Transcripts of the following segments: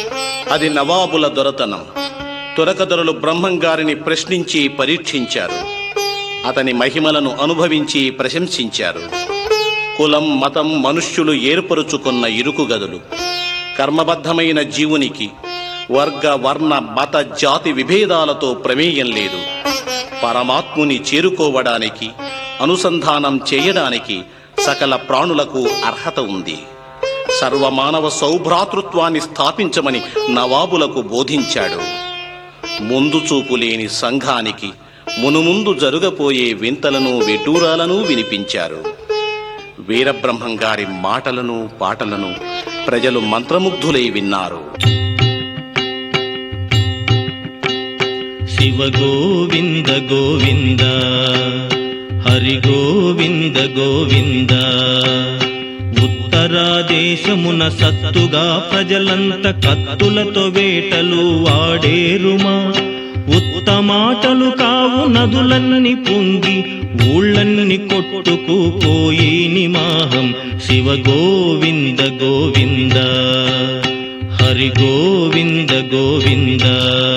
అది నవాబుల దొరతనం తురకదొరలు బ్రహ్మంగారిని ప్రశ్నించి పరీక్షించారు అతని మహిమలను అనుభవించి ప్రశంసించారు కులం మతం మనుష్యులు ఏర్పరుచుకున్న ఇరుకు గదులు కర్మబద్ధమైన జీవునికి వర్గ వర్ణ మత జాతి విభేదాలతో ప్రమేయం లేదు పరమాత్ముని చేరుకోవడానికి అనుసంధానం చేయడానికి సకల ప్రాణులకు అర్హత ఉంది సర్వమానవ సౌభ్రాతృత్వాన్ని స్థాపించమని నవాబులకు బోధించాడు ముందు చూపు లేని సంఘానికి మునుముందు జరుగపోయే వింతలను విటూరాలను వినిపించారు వీరబ్రహ్మం గారి మాటలను పాటలను ప్రజలు మంత్రముగ్ధులై విన్నారు శివ గోవింద గోవింద హరి గోవింద గోవింద ఉత్తరాదేశమున సత్తుగా ప్రజలంత కత్తులతో వేటలు వాడేరుమా ఉత్తమాటలు కావు నదులన్నీ పొంగి ఊళ్ళన్ని కొట్టుకుపోయి నిమాహం శివ గోవింద గోవింద హరి గోవింద గోవింద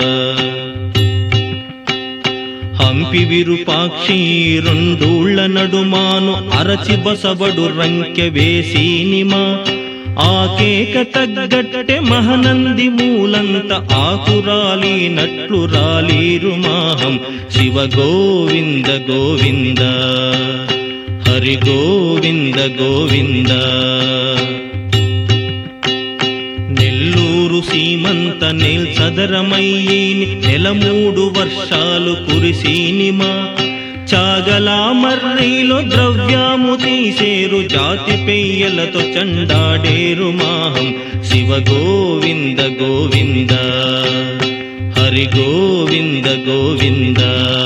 హంపి విరుపాక్షి రెండూళ్ళ నడుమాను అరచి బసబడు రంకె వేసినిమా ఆ కేక తగ్గట్టె మహనంది మూలంత ఆకురాలి నట్లు రాలీరు మాహం శివ గోవింద గోవింద హరి గోవింద గోవింద నెల్లూరు సీమంత నేల్చదరమయ్యేని నెలమూడు వర్షాలు కురిసీనిమా చాగలా మర్రిలో ద్రవ్యాము తీసేరు జాతి పెయ్యలతో చండాడేరు మాహం శివ గోవింద గోవింద హరి గోవింద గోవింద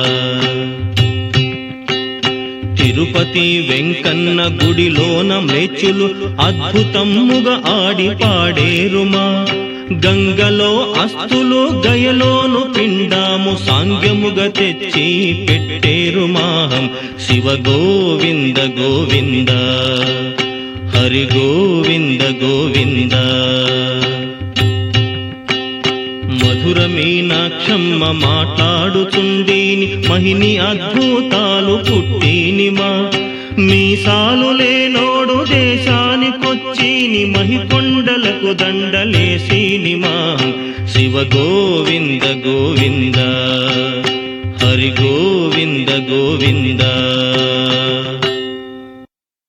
తిరుపతి వెంకన్న గుడిలోన మేచులు అద్భుతముగా ఆడి పాడేరుమా గంగలో అస్తులు గయలోను పిండాము సాంగ్యముగా తెచ్చి పెట్టేరు మాహం శివ గోవింద గోవింద హరి గోవింద గోవింద మధుర మీనాక్షమ్మ మాట్లాడుచుండీని మహిని అద్భుతాలు పుట్టినిమా మీసాలు లేనోడు దేశానికొచ్చిని మహికొండలకు దండలేసినిమా శివ గోవింద గోవింద హరి గోవింద గోవింద